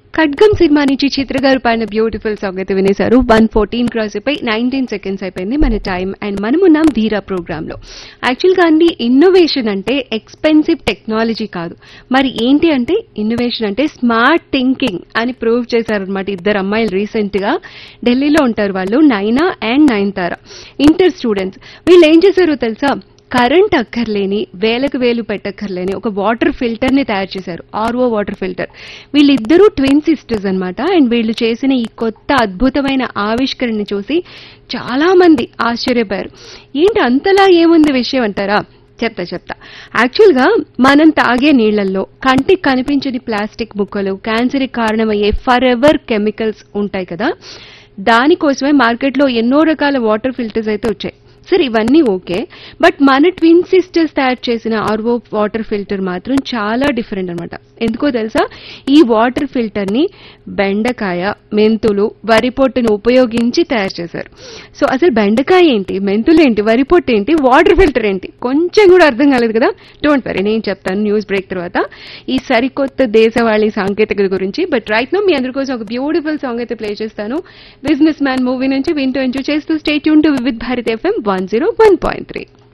ఖడ్గం సినిమా నుంచి చిత్ర గారు పాడిన బ్యూటిఫుల్ సాంగ్ అయితే వినేశారు వన్ ఫోర్టీన్ క్రాస్ అయిపోయి నైన్టీన్ సెకండ్స్ అయిపోయింది మన టైం అండ్ మనమున్నాం ధీరా ప్రోగ్రామ్ లో యాక్చువల్ గా అండి ఇన్నోవేషన్ అంటే ఎక్స్పెన్సివ్ టెక్నాలజీ కాదు మరి ఏంటి అంటే ఇన్నోవేషన్ అంటే స్మార్ట్ థింకింగ్ అని ప్రూవ్ చేశారనమాట ఇద్దరు అమ్మాయిలు రీసెంట్ గా ఢిల్లీలో ఉంటారు వాళ్ళు నైనా అండ్ నయన్తార ఇంటర్ స్టూడెంట్స్ వీళ్ళు ఏం చేశారో తెలుసా కరెంట్ అక్కర్లేని వేలకు వేలు పెట్టక్కర్లేని ఒక వాటర్ ఫిల్టర్ ని తయారు చేశారు ఆర్ఓ వాటర్ ఫిల్టర్ వీళ్ళిద్దరూ ట్విన్ సిస్టర్స్ అన్నమాట అండ్ వీళ్ళు చేసిన ఈ కొత్త అద్భుతమైన ఆవిష్కరణని చూసి చాలా మంది ఆశ్చర్యపోయారు ఏంటి అంతలా ఏముంది విషయం అంటారా చెప్తా చెప్తా యాక్చువల్గా మనం తాగే నీళ్లలో కంటికి కనిపించని ప్లాస్టిక్ ముక్కలు క్యాన్సర్కి కారణమయ్యే ఫర్ ఎవర్ కెమికల్స్ ఉంటాయి కదా దానికోసమే మార్కెట్లో ఎన్నో రకాల వాటర్ ఫిల్టర్స్ అయితే వచ్చాయి సరే ఇవన్నీ ఓకే బట్ మన ట్విన్ సిస్టర్స్ తయారు చేసిన ఆర్వో వాటర్ ఫిల్టర్ మాత్రం చాలా డిఫరెంట్ అన్నమాట ఎందుకో తెలుసా ఈ వాటర్ ఫిల్టర్ ని బెండకాయ మెంతులు వరి పొట్టును ఉపయోగించి తయారు చేశారు సో అసలు బెండకాయ ఏంటి మెంతులు ఏంటి వరి పొట్టు ఏంటి వాటర్ ఫిల్టర్ ఏంటి కొంచెం కూడా అర్థం కాలేదు కదా డోంట్ వరీ నేను చెప్తాను న్యూస్ బ్రేక్ తర్వాత ఈ సరికొత్త దేశవాళీ సాంకేతికత గురించి బట్ రైట్ నో మీ అందరి కోసం ఒక బ్యూటిఫుల్ సాంగ్ అయితే ప్లే చేస్తాను బిజినెస్ మ్యాన్ మూవీ నుంచి వింటూ ఎంజాయ్ చేస్తూ స్టేట్ యూన్ to Vividh Bharat FM one zero one point three